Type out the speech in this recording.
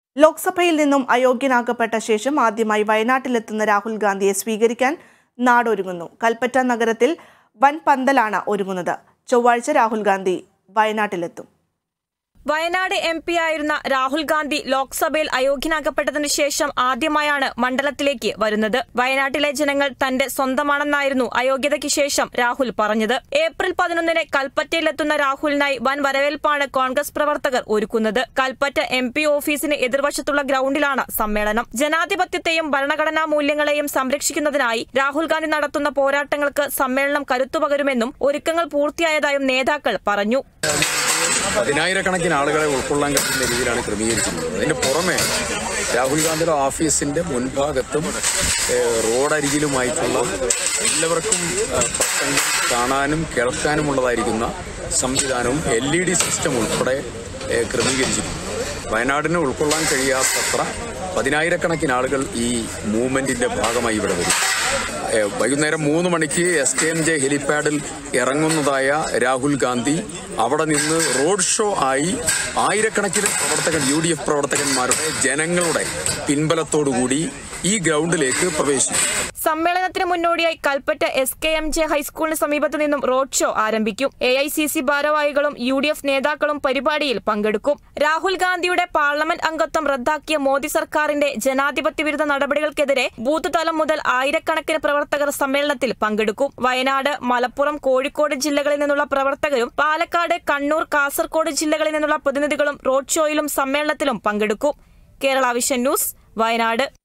ലോക്സഭയിൽ നിന്നും അയോഗ്യനാക്കപ്പെട്ട ശേഷം ആദ്യമായി വയനാട്ടിലെത്തുന്ന രാഹുൽ ഗാന്ധിയെ സ്വീകരിക്കാൻ നാടൊരുങ്ങുന്നു കൽപ്പറ്റ നഗരത്തിൽ വൻ പന്തലാണ് ഒരുങ്ങുന്നത് ചൊവ്വാഴ്ച രാഹുൽ ഗാന്ധി വയനാട്ടിലെത്തും വയനാട് എം പി ആയിരുന്ന രാഹുൽ ഗാന്ധി ലോക്സഭയിൽ അയോഗ്യനാക്കപ്പെട്ടതിനു ശേഷം ആദ്യമായാണ് മണ്ഡലത്തിലേക്ക് വരുന്നത് വയനാട്ടിലെ ജനങ്ങൾ തന്റെ സ്വന്തമാണെന്നായിരുന്നു അയോഗ്യതയ്ക്ക് ശേഷം രാഹുൽ പറഞ്ഞത് ഏപ്രിൽ പതിനൊന്നിന് കൽപ്പറ്റയിലെത്തുന്ന രാഹുലിനായി വൻ വരവേൽപ്പാണ് കോൺഗ്രസ് പ്രവർത്തകർ ഒരുക്കുന്നത് കൽപ്പറ്റ എം പി ഓഫീസിന് എതിർവശത്തുള്ള ഗ്രൗണ്ടിലാണ് സമ്മേളനം ജനാധിപത്യത്തെയും ഭരണഘടനാ മൂല്യങ്ങളെയും സംരക്ഷിക്കുന്നതിനായി രാഹുൽ ഗാന്ധി നടത്തുന്ന പോരാട്ടങ്ങൾക്ക് സമ്മേളനം കരുത്തുപകരുമെന്നും ഒരുക്കങ്ങൾ പൂർത്തിയായതായും നേതാക്കൾ പറഞ്ഞു പതിനായിരക്കണക്കിന് ആളുകളെ ഉൾക്കൊള്ളാൻ കഴിയുന്ന രീതിയിലാണ് ക്രമീകരിച്ചിട്ടുള്ളത് അതിന് പുറമെ രാഹുൽ ഗാന്ധിയുടെ ഓഫീസിന്റെ മുൻഭാഗത്തും ഏഹ്, റോഡരികിലുമായിട്ടുള്ള എല്ലാവർക്കും ഏഹ്, പ്രസംഗം കാണാനും കേൾക്കാനുമുള്ളതായിരിക്കുന്ന സംവിധാനവും എൽ ഇ ഡി സിസ്റ്റം ഉൾപ്പെടെ ഏഹ്, ക്രമീകരിച്ചിട്ടുണ്ട് വയനാടിന് ഉൾക്കൊള്ളാൻ കഴിയാത്തത്ര പതിനായിരക്കണക്കിന് ആളുകൾ ഈ മൂവ്മെന്റിന്റെ ഭാഗമായി ഇവിടെ വരും ഏഹ് വൈകുന്നേരം മൂന്ന് മണിക്ക് എസ് കെ എം ജെ ഹെലിപാഡിൽ ഇറങ്ങുന്നതായ രാഹുൽ ഗാന്ധി അവിടെ നിന്ന് റോഡ് ഷോ ആയി ആയിരക്കണക്കിന് പ്രവർത്തകൻ യു ഡി എഫ് പ്രവർത്തകന്മാരുടെ ജനങ്ങളുടെ പിൻബലത്തോടുകൂടി ഈ ഗ്രൗണ്ടിലേക്ക് പ്രവേശിക്കും സമ്മേളനത്തിന് മുന്നോടിയായി Kalpetta S K M J ഹൈസ്കൂളിന് സമീപത്തു നിന്നും റോഡ് ഷോ ആരംഭിക്കും എ ഐ സി സി ഭാരവാഹികളും യു ഡി എഫ് നേതാക്കളും പരിപാടിയിൽ പങ്കെടുക്കും രാഹുൽ ഗാന്ധിയുടെ പാർലമെന്റ് അംഗത്വം റദ്ദാക്കിയ മോദി സർക്കാരിന്റെ ജനാധിപത്യ വിരുദ്ധ നടപടികൾക്കെതിരെ ബൂത്ത് തലം മുതൽ ആയിരക്കണക്കിന് പ്രവർത്തകർ സമ്മേളനത്തിൽ പങ്കെടുക്കും വയനാട് മലപ്പുറം കോഴിക്കോട് ജില്ലകളിൽ നിന്നുള്ള പ്രവർത്തകരും പാലക്കാട് കണ്ണൂർ കാസർഗോഡ് ജില്ലകളിൽ നിന്നുള്ള പ്രതിനിധികളും റോഡ് ഷോയിലും സമ്മേളനത്തിലും പങ്കെടുക്കും കേരള വിഷൻ ന്യൂസ് വയനാട്